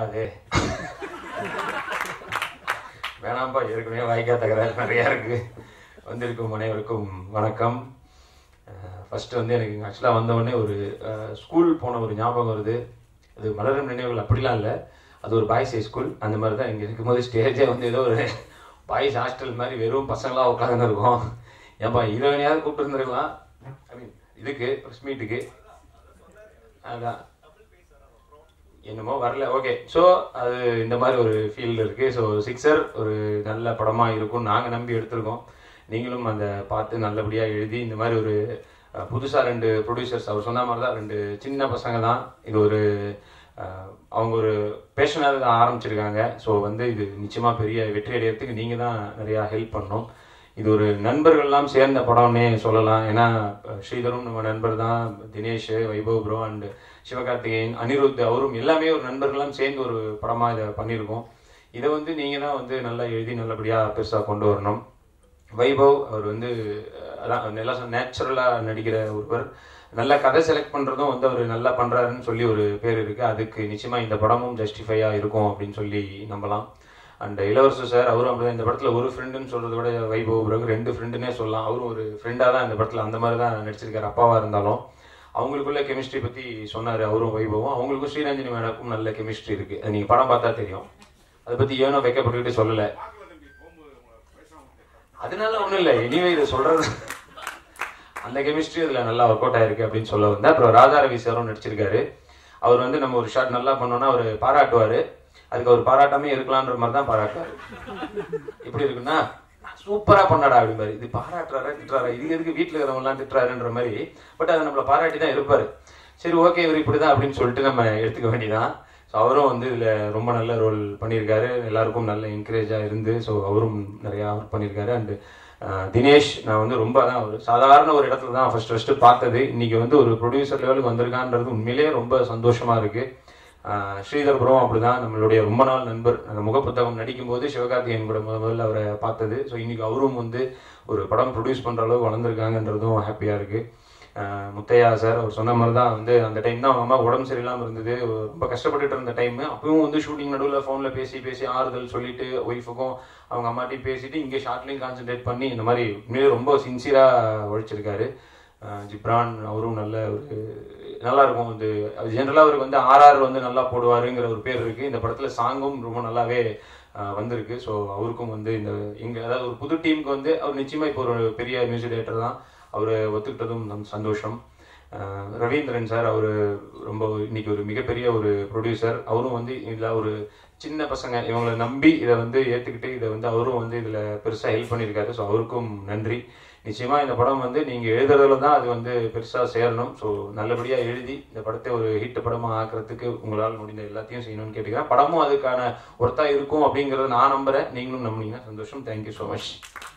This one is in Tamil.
அது வேணாம்ப்பா ஏற்கனவே வாய்க்கா தகராறு நிறையா இருக்கு வந்திருக்கும் அனைவருக்கும் வணக்கம் ஃபர்ஸ்ட் வந்து எனக்கு ஆக்சுவலாக வந்த உடனே ஒரு ஸ்கூல் போன ஒரு ஞாபகம் வருது அது மலரும் நினைவுகள் அப்படிலாம் இல்லை அது ஒரு பாய்ஸ் ஹை ஸ்கூல் அந்த மாதிரி தான் இங்கே இருக்கும்போது ஸ்டேஜே வந்து ஏதோ ஒரு பாய்ஸ் ஹாஸ்டல் மாதிரி வெறும் பசங்களாக உட்காந்து இருக்கும் ஏன்பா ஹீரோயினையாவது கூப்பிட்டு இருந்திருக்கலாம் ஐ மீன் இதுக்கு ப்ரெஸ் மீட்டுக்கு அதான் என்னமோ வரல ஓகே ஸோ அது இந்த மாதிரி ஒரு ஃபீல்டு இருக்குது ஸோ சிக்ஸர் ஒரு நல்ல படமாக இருக்கும் நாங்கள் நம்பி எடுத்திருக்கோம் நீங்களும் அந்த பார்த்து நல்லபடியாக எழுதி இந்த மாதிரி ஒரு புதுசாக ரெண்டு ப்ரொடியூசர்ஸ் அவர் சொன்ன மாதிரி தான் ரெண்டு சின்ன பசங்க தான் இது ஒரு அஹ், அவங்க ஒரு பேஷனாக தான் ஆரம்பிச்சிருக்காங்க ஸோ வந்து இது நிச்சயமாக பெரிய வெற்றி அடையிறதுக்கு நீங்கள் தான் நிறையா ஹெல்ப் பண்ணணும் இது ஒரு நண்பர்கள்லாம் சேர்ந்த படம்னே சொல்லலாம் ஏன்னா அஹ், ஸ்ரீதரும் நம்ம நண்பர் தான் தினேஷ் வைபவ் ப்ரோ அண்ட் சிவகார்த்திகேயன் அனிருத் அவரும் எல்லாமே ஒரு நண்பர்கள்லாம் சேர்ந்து ஒரு படமாக இதை பண்ணியிருக்கோம் இதை வந்து நீங்கள் தான் வந்து நல்லா எழுதி நல்லபடியாக பெருசாக கொண்டு வரணும் வைபவ் அவர் வந்து அஹ், அதான் நல்லா நேச்சுரலாக நடிக்கிற ஒருவர் நல்ல கதை செலக்ட் பண்ணுறதும் வந்து அவர் நல்லா பண்ணுறாருன்னு சொல்லி ஒரு பேர் இருக்குது அதுக்கு நிச்சயமாக இந்த படமும் ஜஸ்டிஃபையாக இருக்கும் அப்படின்னு சொல்லி நம்பலாம் அண்ட் இளவரசர் சார் அவரும் அப்படிதான் இந்த படத்தில் ஒரு ஃப்ரெண்டுன்னு சொல்கிறத விட வைபவ் பிறகு ரெண்டு ஃப்ரெண்டுன்னே சொல்லலாம் அவரும் ஒரு ஃப்ரெண்டாக தான் இந்த படத்தில் அந்த மாதிரி தான் நடிச்சிருக்காரு அப்பாவாக இருந்தாலும் அவங்களுக்குள்ள கெமிஸ்ட்ரி பற்றி சொன்னார் அவரும் வைபவும் அவங்களுக்கும் ஸ்ரீரஞ்சனி மேடக்கும் நல்ல கெமிஸ்ட்ரி இருக்குது அது நீங்கள் படம் பார்த்தா தெரியும் அதை பற்றி ஏனோ வைக்கப்பட்டுக்கிட்டு சொல்லலை அதனால ஒன்றும் இல்லை எனிவே இதை சொல்கிறது அந்த கெமிஸ்ட்ரி அதில் நல்லா ஒர்க் அவுட் ஆயிருக்கு அப்படின்னு சொல்ல வந்தேன் அப்புறம் ராதா ரவி சாரும் நடிச்சிருக்காரு அவர் வந்து நம்ம ஒரு ஷாட் நல்லா பண்ணோம்னா அவர் பாராட்டுவார் அதுக்கு அவர் பாராட்டாமே இருக்கலான்ற மாதிரி தான் பாராட்டுவார் எப்படி இருக்குன்னா சூப்பரா பண்ணடா அப்படிம்பாரு இது பாராட்டுறாரா திட்டுறாரா இது எதுக்கு வீட்டில் இருக்கிறவங்கலாம் திட்டுறாருன்ற மாதிரி பட் அதை நம்மளை பாராட்டி தான் இருப்பாரு சரி ஓகே இவர் இப்படிதான் அப்படின்னு சொல்லிட்டு நம்ம எடுத்துக்க வேண்டியதான் ஸோ அவரும் வந்து இதில் ரொம்ப நல்ல ரோல் பண்ணியிருக்காரு எல்லாருக்கும் நல்ல என்கரேஜாக இருந்து ஸோ அவரும் நிறையா ஒர்க் பண்ணியிருக்காரு அண்டு தினேஷ் நான் வந்து ரொம்ப தான் ஒரு சாதாரண ஒரு இடத்துல தான் ஃபர்ஸ்ட் ஃபர்ஸ்ட் பார்த்தது இன்னைக்கு வந்து ஒரு ப்ரொடியூசர் லெவலுக்கு வந்திருக்கான்றது உண்மையிலேயே ரொம்ப சந்தோஷமா இருக்கு ஆஹ் ஸ்ரீதர் புரம் அப்படிதான் நம்மளுடைய ரொம்ப நாள் நண்பர் அந்த முகப்புத்தகம் நடிக்கும்போது சிவகார்த்திகேயன் கூட முத முதல்ல அவரை பார்த்தது ஸோ இன்னைக்கு அவரும் வந்து ஒரு படம் ப்ரொடியூஸ் பண்ற அளவுக்கு வளர்ந்துருக்காங்கன்றதும் ஹாப்பியா இருக்கு ஆஹ் முத்தையா சார் அவர் சொன்ன மாதிரி தான் வந்து அந்த டைம் தான் அவங்க அம்மா உடம்பு சரியில்லாமல் இருந்தது ரொம்ப கஷ்டப்பட்டுட்டு இருந்த டைம் அப்பவும் வந்து ஷூட்டிங் நடுவில் ஃபோனில் பேசி பேசி ஆறுதல் சொல்லிட்டு ஒய்ஃபுக்கும் அவங்க அம்மாட்டையும் பேசிட்டு இங்கே ஷார்ட்லையும் கான்சென்ட்ரேட் பண்ணி இந்த மாதிரி உண்மையிலே ரொம்ப சின்சியராக உழைச்சிருக்காரு ஆஹ் ஜிப்ரான் அவரும் நல்ல ஒரு நல்லா இருக்கும் இது ஜென்ரலாக அவருக்கு வந்து ஆர்ஆர் வந்து நல்லா போடுவாருங்கிற ஒரு பேர் இருக்கு இந்த படத்துல சாங்கும் ரொம்ப நல்லாவே ஆஹ் வந்திருக்கு ஸோ அவருக்கும் வந்து இந்த இங்க அதாவது ஒரு புது டீமுக்கு வந்து அவர் நிச்சயமா இப்போ ஒரு பெரிய மியூசிக் டைரக்டர் தான் அவர் ஒத்துக்கிட்டதும் நம் சந்தோஷம் ஆஹ் ரவீந்திரன் சார் அவர் ரொம்ப இன்னைக்கு ஒரு மிகப்பெரிய ஒரு ப்ரொடியூசர் அவரும் வந்து இதில் ஒரு சின்ன பசங்க இவங்களை நம்பி இதை வந்து ஏற்றுக்கிட்டு இதை வந்து அவரும் வந்து இதில் பெருசாக ஹெல்ப் பண்ணியிருக்காரு ஸோ அவருக்கும் நன்றி நிச்சயமாக இந்த படம் வந்து நீங்கள் எழுதுறதுல தான் அது வந்து பெருசாக சேரணும் ஸோ நல்லபடியாக எழுதி இந்த படத்தை ஒரு ஹிட் படமாக ஆக்குறதுக்கு உங்களால் முடிந்த எல்லாத்தையும் செய்யணும்னு கேட்டுக்கிறேன் படமும் அதுக்கான ஒர்த்தாக இருக்கும் அப்படிங்கிறத நான் நம்புகிறேன் நீங்களும் நம்புனீங்கன்னா சந்தோஷம் தேங்க்யூ ஸோ மச்